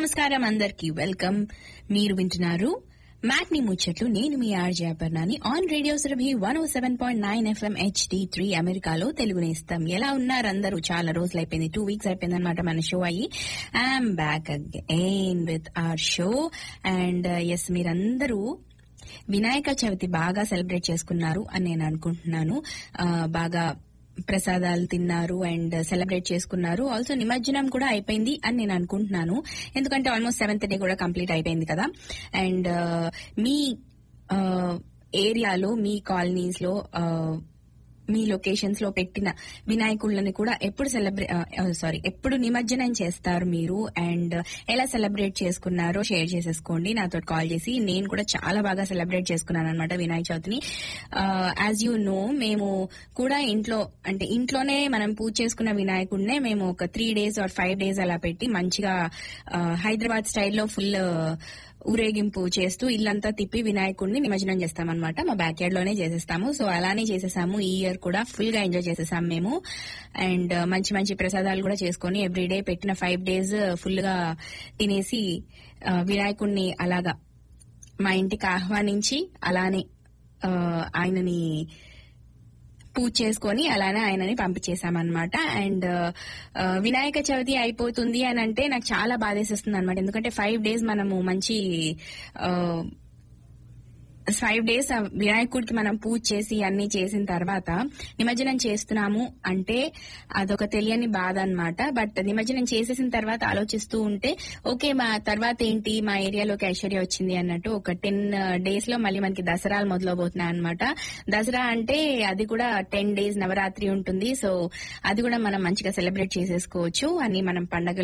నమస్కారం అందరికి వెల్కమ్ మీరు వింటున్నారు మ్యాట్ని ముచ్చట్లు నేను మీ ఆర్జే అపర్ణాని on radio Surabhi one O seven point nine FM HD three అమెరికాలో తెలుగు నేస్తాం ఎలా ఉన్నారు అందరూ చాలా రోజులు అయిపోయింది టూ వీక్స్ అయిపోయింది అనమాట మన షో అయ్యి I'm back again with our show and yes మీరందరూ వినాయక చవితి బాగా సెలబ్రేట్ చేసుకున్నారు అని నేను అనుకుంటున్నాను ఆ, బాగా ప్రసాదాలు తిన్నారు అండ్ సెలబ్రేట్ చేసుకున్నారు ఆల్సో నిమజ్జనం కూడా అయిపోయింది అని నేను అనుకుంటున్నాను ఎందుకంటే ఆల్మోస్ట్ సెవెంత్ డే కూడా కంప్లీట్ అయిపోయింది కదా అండ్ మీ ఏరియాలో మీ కాలనీస్ లో ఆ, మీ లొకేషన్స్ లో పెట్టిన వినాయకుళ్ళని కూడా ఎప్పుడు సెలబ్రేట్ సారీ ఎప్పుడు నిమజ్జనం చేస్తారు మీరు అండ్ ఎలా సెలబ్రేట్ చేసుకున్నారో షేర్ చేసేసుకోండి నాతో కాల్ చేసి నేను కూడా చాలా బాగా సెలబ్రేట్ చేసుకున్నాను అనమాట వినాయక చవితిని యాజ్ యూ నో మేము కూడా ఇంట్లో అంటే ఇంట్లోనే మనం పూజ చేసుకున్న వినాయకుడినే మేము ఒక three days or five days అలా పెట్టి మంచిగా ఆ, హైదరాబాద్ స్టైల్లో ఫుల్ ఊరేగింపు చేస్తూ ఇల్లంతా తిప్పి వినాయకుడిని నిమజ్జనం చేస్తామన్నమాట మా బ్యాక్ యార్డ్ లోనే చేసేస్తాము సో అలానే చేసేసాము ఈ ఇయర్ కూడా ఫుల్ గా ఎంజాయ్ చేసేసాం మేము అండ్ మంచి మంచి ప్రసాదాలు కూడా చేసుకుని ఎవ్రీడే పెట్టిన ఫైవ్ డేస్ ఫుల్ గా తినేసి ఆ, వినాయకుడిని అలాగా మా ఇంటికి ఆహ్వానించి అలానే ఆ, ఆయనని పూజ చేసుకొని అలానే ఆయనని పంపించేశామన్నమాట అండ్ ఆ, వినాయక చవితి అయిపోతుంది అని అంటే నాకు చాలా బాధేసేస్తుంది అనమాట ఎందుకంటే ఫైవ్ డేస్ మనము మంచి ఆ, ఫైవ్ డేస్ ఆ వినాయకుడికి మనం పూజ చేసి అన్ని చేసిన తర్వాత నిమజ్జనం చేస్తున్నాము అంటే అదొక తెలియని బాధ అన్నమాట బట్ నిమజ్జనం చేసేసిన తర్వాత ఆలోచిస్తూ ఉంటే ఓకే మా తర్వాత ఏంటి మా ఏరియాలోకి ఐశ్వర్య వచ్చింది అన్నట్టు ఒక టెన్ డేస్ లో మళ్ళీ మనకి దసరాలు మొదలవబోతున్నాయి అనమాట దసరా అంటే అది కూడా టెన్ డేస్ నవరాత్రి ఉంటుంది సో అది కూడా మనం మంచిగా సెలబ్రేట్ చేసేసుకోవచ్చు అని మనం పండగ